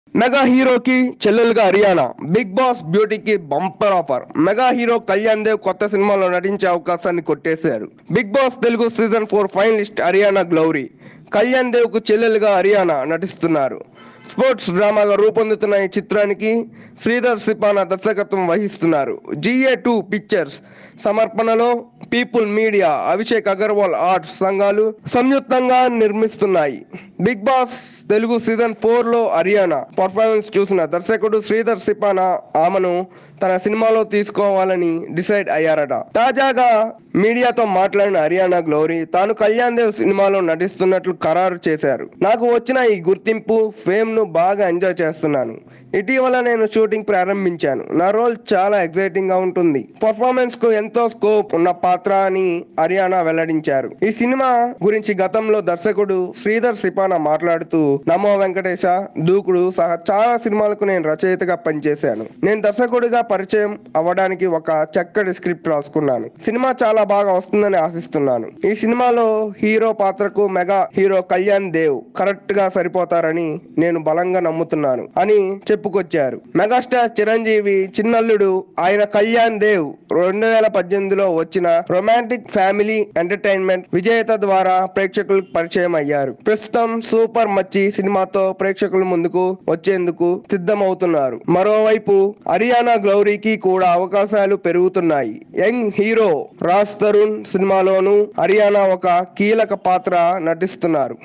mega హీరోకి చెల్లెలుగా Hariyana Bigg Boss బ్యూటీకి bumper offer mega hero Kalyan Dev కొత్త సినిమాలో నటించే అవకాశాన్ని కొట్టేశారు Bigg Boss Telugu season four finalist Hariyana Glory Kalyan Dev కు చెల్లెలుగా హరియానా నటిస్తున్నారు స్పోర్ట్స్ డ్రామాగా రూపొందుతున్న ఈ చిత్రానికి శ్రీధర్ సిపానా దర్శకత్వం వహిస్తున్నారు జిఏ టూ పిక్చర్స్ సమర్పణలో people media Abhishek Agarwal arts సంఘాలు సంయుక్తంగా నిర్మిస్తున్నాయి Bigg Boss Telugu season four లో హరియానా పర్ఫార్మెన్స్ చూసిన దర్శకుడు శ్రీధర్ సిపానా ఆమెను తన సినిమాలో తీసుకోవాలని డిసైడ్ అయ్యారట తాజాగా మీడియాతో మాట్లాడిన హరియానా గ్లోరీ తాను కళ్యాణ్ దేవ్ సినిమాలో నటిస్తున్నట్లు ఖరారు చేశారు నాకు వచ్చిన ఈ గుర్తింపు ఫేమ్ ను బాగా ఎంజాయ్ చేస్తున్నాను ఇటీవల నేను షూటింగ్ ప్రారంభించాను నా రోల్ చాలా ఎక్సైటింగ్ గా ఉంటుంది పర్ఫార్మెన్స్ కు ఎంతో స్కోప్ ఉన్న పాత్ర అని హరియానా వెల్లడించారు ఈ సినిమా గురించి గతంలో దర్శకుడు శ్రీధర్ సిపానా మాట్లాడుతూ నమో వెంకటేశ దూకుడు సహా చాలా సినిమాలకు నేను రచయితగా పనిచేశాను నేను దర్శకుడిగా పరిచయం అవ్వడానికి ఒక చక్కటి స్క్రిప్ట్ రాసుకున్నాను సినిమా చాలా బాగా వస్తుందని ఆశిస్తున్నాను ఈ సినిమాలో హీరో పాత్రకు mega hero Kalyan Dev correct గా సరిపోతారని నేను బలంగా నమ్ముతున్నాను అని చెప్పుకొచ్చారు మెగాస్టార్ చిరంజీవి చిన్నల్లుడు ఆయన కళ్యాణ్ దేవ్ రెండు వేల పద్దెనిమిదిలో వచ్చిన రొమాంటిక్ ఫ్యామిలీ ఎంటర్టైన్మెంట్ విజేత ద్వారా ప్రేక్షకులకు పరిచయం అయ్యారు ప్రస్తుతం సూపర్ మచ్చి సినిమాతో ప్రేక్షకుల ముందుకు వచ్చేందుకు సిద్ధమవుతున్నారు మరోవైపు హరియానా గ్లౌరీకి కూడా అవకాశాలు పెరుగుతున్నాయి యంగ్ హీరో రాజ్ తరుణ్ సినిమాలోనూ హరియానా ఒక కీలక పాత్ర నటిస్తున్నారు